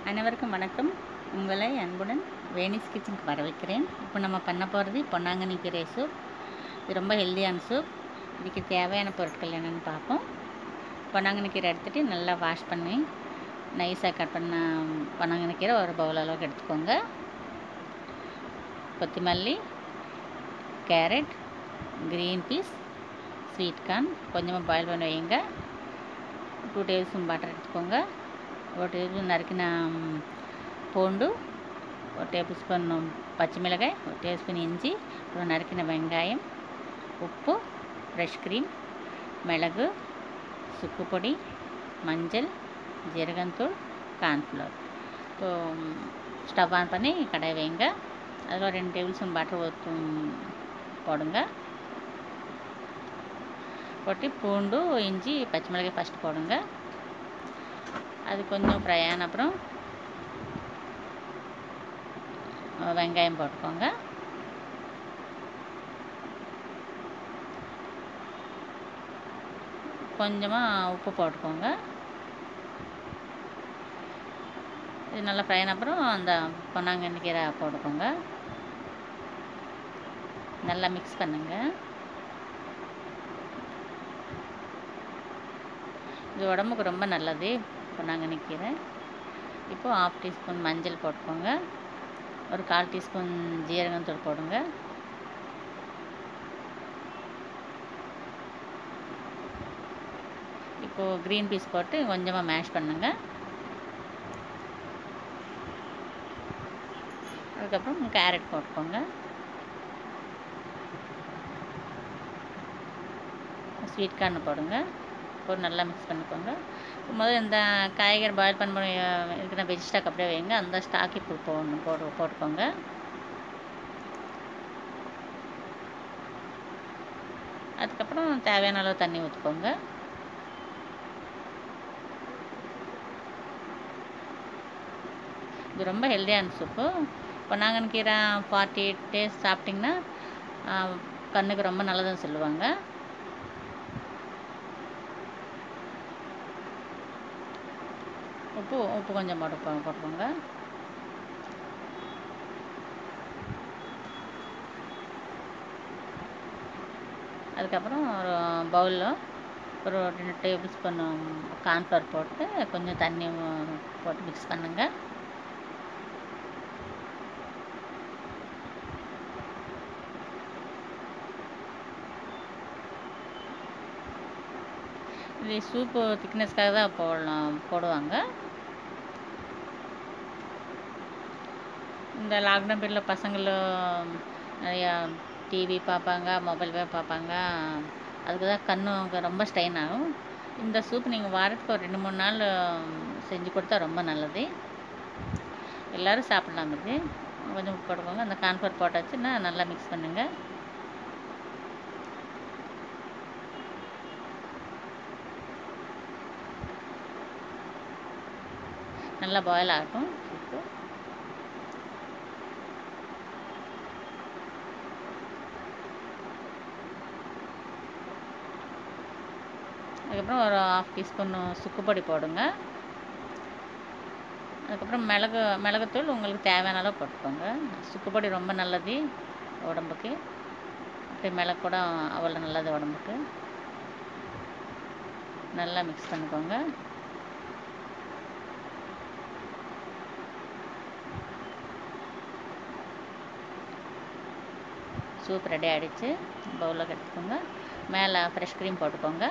அனைவருக்கும் வணக்கம் உங்களை அன்புடன் வேணிஸ் கிச்சனுக்கு வரவேற்கிறேன் இப்போ நம்ம பண்ண போகிறது பொன்னாங்கண்ணி கீரை சூப் இது ரொம்ப ஹெல்தியான சூப் இதுக்கு தேவையான பொருட்கள் என்னென்னு பார்ப்போம் பொன்னாங்கண்ணி கீரை எடுத்துகிட்டு நல்லா வாஷ் பண்ணி நைஸாக கட் பண்ண பொன்னாங்கண்ணி கீரை ஒரு பவுல் அளவுக்கு எடுத்துக்கோங்க கொத்தமல்லி carrot green peas sweet corn கொஞ்சமாக பாயில் பண்ணி வைங்க டூ டேபிள் ஸ்பூன் பட்டர் எடுத்துக்கோங்க ஒரு டேபிள் ஸ்பூன் நறுக்கின ம், பூண்டு ஒரு டேபிள் ஸ்பூன் பச்சை மிளகாய் ஒரு டேபிள் ஸ்பூன் இஞ்சி ஒரு நறுக்கின வெங்காயம் உப்பு ஃப்ரெஷ் க்ரீம் மிளகு சுக்கு பொடி மஞ்சள் ஜீரகத்தூள் கார்ன்ஃப்ளவர் இப்போ ஸ்டவ் ஆன் பண்ணி கடாய் வைங்க அதில் ஒரு ரெண்டு டேபிள் ஸ்பூன் பட்டர் ஊற்றும் போடுங்க போட்டு பூண்டு இஞ்சி பச்சை மிளகாய் ஃபஸ்ட் போடுங்க அது கொஞ்சம் ஃப்ரை ஆன அப்புறம் அஹ், வெங்காயம் போட்டுக்கோங்க கொஞ்சமாக உப்பு போட்டுக்கோங்க இது நல்லா ஃப்ரை ஆன அப்புறம் அந்த பொன்னாங்கண்ணி கீரை போட்டுக்கோங்க நல்லா மிக்ஸ் பண்ணுங்கள் இது உடம்புக்கு ரொம்ப நல்லது பொன்னாங்கண்ணி கீரை இப்போது ஹாஃப் டீஸ்பூன் மஞ்சள் போட்டுக்கோங்க ஒரு கால் டீஸ்பூன் ஜீரகத்தூள் போடுங்க இப்போது க்ரீன் பீஸ் போட்டு கொஞ்சமாக மேஷ் பண்ணுங்க அதுக்கப்புறம் கேரட் போட்டுக்கோங்க ஸ்வீட் கார்ன் போடுங்க போட்டு நல்லா மிக்ஸ் பண்ணிக்கோங்க முதல்ல இந்த காய்கறி பாயில் பண்ண இருக்கிற வெஜ் ஸ்டாக் அப்படியே வைங்க அந்த ஸ்டாக் இப்போ போடணும் போடு போட்டுக்கோங்க அதுக்கப்புறம் தேவையான அளவு தண்ணி ஊற்றிக்கோங்க இது ரொம்ப ஹெல்த்தியான சூப்பு பொன்னாங்கண்ணி கீரை ஃபார்ட்டி எயிட் டேஸ் சாப்பிட்டிங்கன்னா ஆஹ், கண்ணுக்கு ரொம்ப நல்லதுன்னு சொல்லுவாங்க உப்பு உப்பு கொஞ்சம் போட்டு போ- போட்டுக்கோங்க அதுக்கப்புறம் ஒரு பவுலில் ஒரு ரெண்டு டேபிள் ஸ்பூன் கார்ன்ஃப்ளவர் போட்டு கொஞ்சம் தண்ணி ஊ- போட்டு மிக்ஸ் பண்ணுங்க இது சூப்பு திக்னஸ்க்காக தான் போடலாம் போடுவாங்க இந்த லாக்டவுன் பீரியடில் பசங்களும் நிறையா டிவி பார்ப்பாங்க மொபைல் பார்ப்பாங்க அதுக்கு தான் கண்ணு அவங்க ரொம்ப ஸ்ட்ரெயின் ஆகும் இந்த சூப் நீங்கள் வாரத்துக்கு ஒரு ரெண்டு மூணு நாள் செஞ்சு கொடுத்தா ரொம்ப நல்லது எல்லோரும் சாப்பிட்லாம் இது கொஞ்சம் உப்பு போட்டுக்கோங்க அந்த கான்ஃபர் போட்டாச்சுன்னா நல்லா மிக்ஸ் பண்ணுங்கள் நல்லா பாயில் ஆகட்டும் சூப்பு அதுக்கப்புறம் ஒரு ஹாஃப் டீஸ்பூன் சுக்குப்பொடி போடுங்க அதுக்கப்புறம் மிளகு மிளகுத்தூள் உங்களுக்கு தேவையான அளவு போட்டுக்கோங்க சுக்குப்பொடி ரொம்ப நல்லது உடம்புக்கு அப்படி மிளகு கூட அவ்வளோ நல்லது உடம்புக்கு நல்லா மிக்ஸ் பண்ணிக்கோங்க சூப் ரெடி ஆகிடுச்சு பவுலில் எடுத்துக்கோங்க மேலே ஃப்ரெஷ் க்ரீம் போட்டுக்கோங்க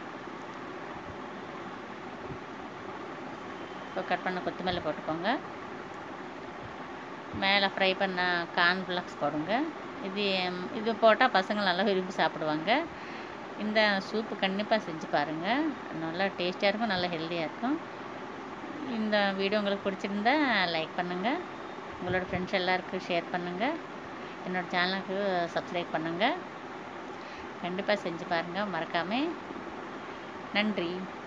இப்போ கட் பண்ண கொத்தமல்லி போட்டுக்கோங்க மேலே ஃப்ரை பண்ண கார்ன் ஃப்ளக்ஸ் போடுங்க இது ம், இது போட்டால் பசங்க நல்லா விரும்பி சாப்பிடுவாங்க இந்த சூப்பு கண்டிப்பாக செஞ்சு பாருங்கள் நல்லா டேஸ்டியாக இருக்கும் நல்லா ஹெல்த்தியாக இருக்கும் இந்த வீடியோ உங்களுக்கு பிடிச்சிருந்தா லைக் பண்ணுங்கள் உங்களோட ஃப்ரெண்ட்ஸ் எல்லாருக்கும் ஷேர் பண்ணுங்கள் என்னோட சேனலுக்கு சப்ஸ்கிரைப் பண்ணுங்கள் கண்டிப்பாக செஞ்சு பாருங்கள் மறக்காமல் நன்றி